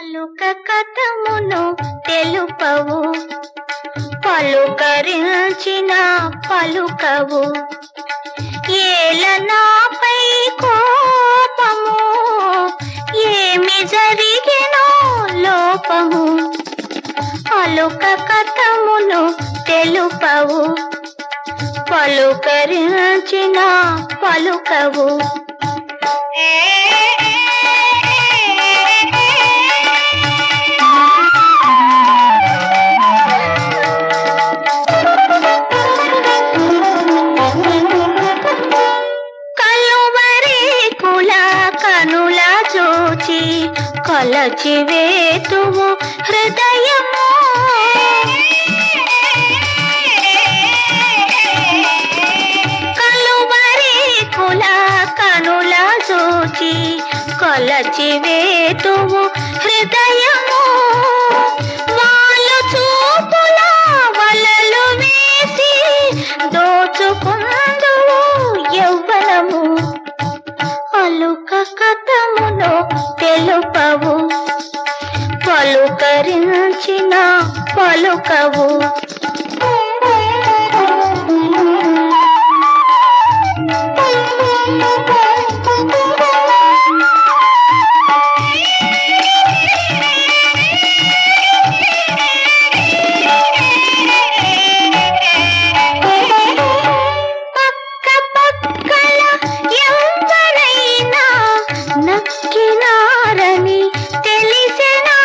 పలుక కథమును తెలుపవు పలుకరించిన పలుకవు ఏలనాపై కోపము ఏమి జరిగినో లోపము పలుక కథమును తెలుపవు పలుకరించిన పలుకవు కలువరి కుల కనుల చూచి కొలచి వేతువు హృదయము కలువరి కుల కనుల చూచి కొలచి వేతువు హృదయము వాళ్ళు చూపుల వలలు వేసి దోచుకుందువు యవ్వనము అలుక కథమును తెలుపవు పలుకరించిన పలుకవు పక్క పక్కల ఎవరైనా నక్కినారని తెలిసినా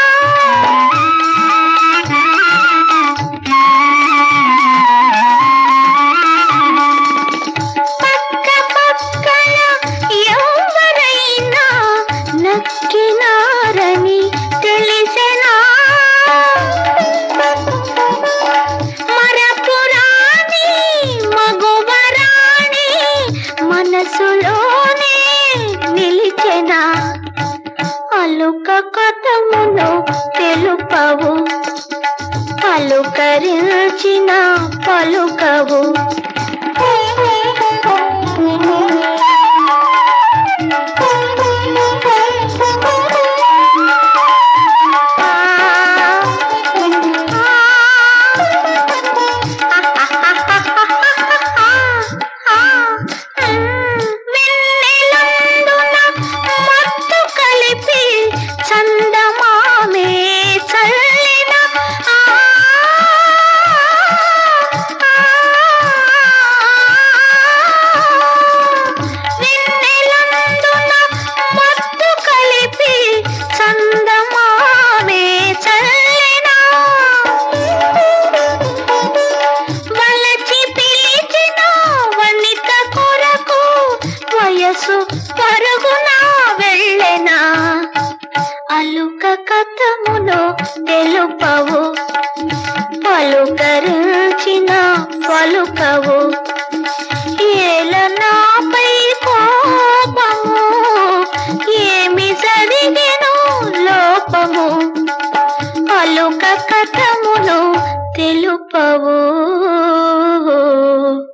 పక్క పక్కల ఎవరైనా నక్కినారని తెలిసినా మరపురాణి మగువరాణి మనసులోనే నిలిచెన అలుక కథమును తెలుపవు పలుకరించిన పలుకవు వెన్నెలందున మత్తు కలిపి చందమామే చల్లిన ఆ వెన్నెలందున మత్తు కలిపి చందమామే చల్లిన వలచి పిలిచిన వనిత కొరకు వయసు పరుగున వెళ్ళెనా అలుక కథమును తెలుపవు పలుకరించిన పలుకవు ఏలనాపై కోపము ఏమి జరిగినో లోపము అలుక కథమును తెలుపవు